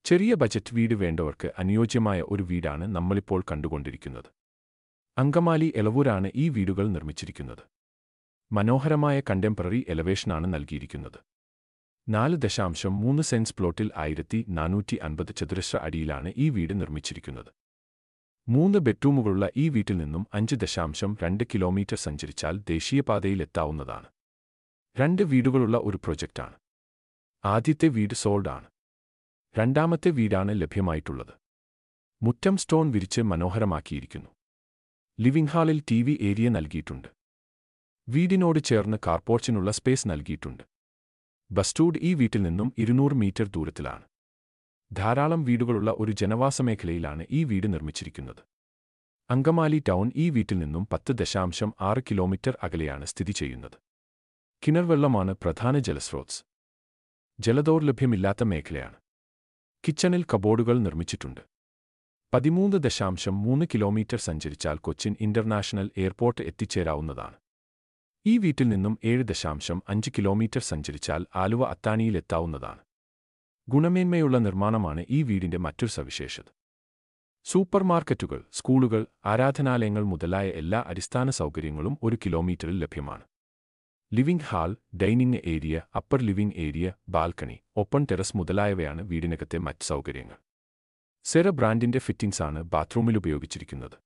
ചെറിയ ബജറ്റ് വീട് വേണ്ടവർക്ക് അനുയോജ്യമായ ഒരു വീടാണ് നമ്മളിപ്പോൾ കണ്ടുകൊണ്ടിരിക്കുന്നത് അങ്കമാലി എളവൂരാണ് ഈ വീടുകൾ നിർമ്മിച്ചിരിക്കുന്നത് മനോഹരമായ കണ്ടംപററി എലവേഷനാണ് നൽകിയിരിക്കുന്നത് നാല് ദശാംശം മൂന്ന് സെൻസ് പ്ലോട്ടിൽ ആയിരത്തി നാനൂറ്റി അൻപത് ചതുരശ്ര അടിയിലാണ് ഈ വീട് നിർമ്മിച്ചിരിക്കുന്നത് മൂന്ന് ബെഡ്റൂമുകളുള്ള ഈ വീട്ടിൽ നിന്നും അഞ്ച് ദശാംശം രണ്ട് കിലോമീറ്റർ സഞ്ചരിച്ചാൽ ദേശീയപാതയിലെത്താവുന്നതാണ് രണ്ട് വീടുകളുള്ള ഒരു പ്രൊജക്റ്റാണ് ആദ്യത്തെ വീട് സോൾഡ് ആണ് രണ്ടാമത്തെ വീടാണ് ലഭ്യമായിട്ടുള്ളത് മുറ്റം സ്റ്റോൺ വിരിച്ച് മനോഹരമാക്കിയിരിക്കുന്നു ലിവിംഗ് ഹാളിൽ ടി വി ഏരിയ നൽകിയിട്ടുണ്ട് വീടിനോട് ചേർന്ന് കാർപോർച്ചിനുള്ള സ്പേസ് നൽകിയിട്ടുണ്ട് ബസ്റ്റൂഡ് ഈ വീട്ടിൽ നിന്നും ഇരുന്നൂറ് മീറ്റർ ദൂരത്തിലാണ് ധാരാളം വീടുകളുള്ള ഒരു ജനവാസ മേഖലയിലാണ് ഈ വീട് നിർമ്മിച്ചിരിക്കുന്നത് അങ്കമാലി ടൗൺ ഈ വീട്ടിൽ നിന്നും പത്ത് ദശാംശം ആറ് കിലോമീറ്റർ അകലെയാണ് സ്ഥിതി ചെയ്യുന്നത് കിണർവെള്ളമാണ് പ്രധാന ജലസ്രോതസ് ജലദൗർലഭ്യമില്ലാത്ത മേഖലയാണ് കിച്ചണിൽ കബോർഡുകൾ നിർമ്മിച്ചിട്ടുണ്ട് പതിമൂന്ന് ദശാംശം മൂന്ന് കിലോമീറ്റർ സഞ്ചരിച്ചാൽ കൊച്ചിൻ ഇന്റർനാഷണൽ എയർപോർട്ട് എത്തിച്ചേരാവുന്നതാണ് ഈ വീട്ടിൽ നിന്നും ഏഴ് ദശാംശം അഞ്ച് കിലോമീറ്റർ സഞ്ചരിച്ചാൽ ആലുവ അത്താണിയിലെത്താവുന്നതാണ് ഗുണമേന്മയുള്ള നിർമ്മാണമാണ് ഈ വീടിന്റെ മറ്റൊരു സവിശേഷത സൂപ്പർമാർക്കറ്റുകൾ സ്കൂളുകൾ ആരാധനാലയങ്ങൾ മുതലായ എല്ലാ അടിസ്ഥാന സൗകര്യങ്ങളും ഒരു കിലോമീറ്ററിൽ ലഭ്യമാണ് living hall dining area upper living area balcony open terrace മുതലായവയാണ് വീടിനകത്തെ മറ്റ് സൗകര്യങ്ങൾ സെറ ബ്രാൻഡിന്റെ ഫിറ്റിംഗ്സാണ് ബാത്റൂമിൽ ഉപയോഗിച്ചിരിക്കുന്നത്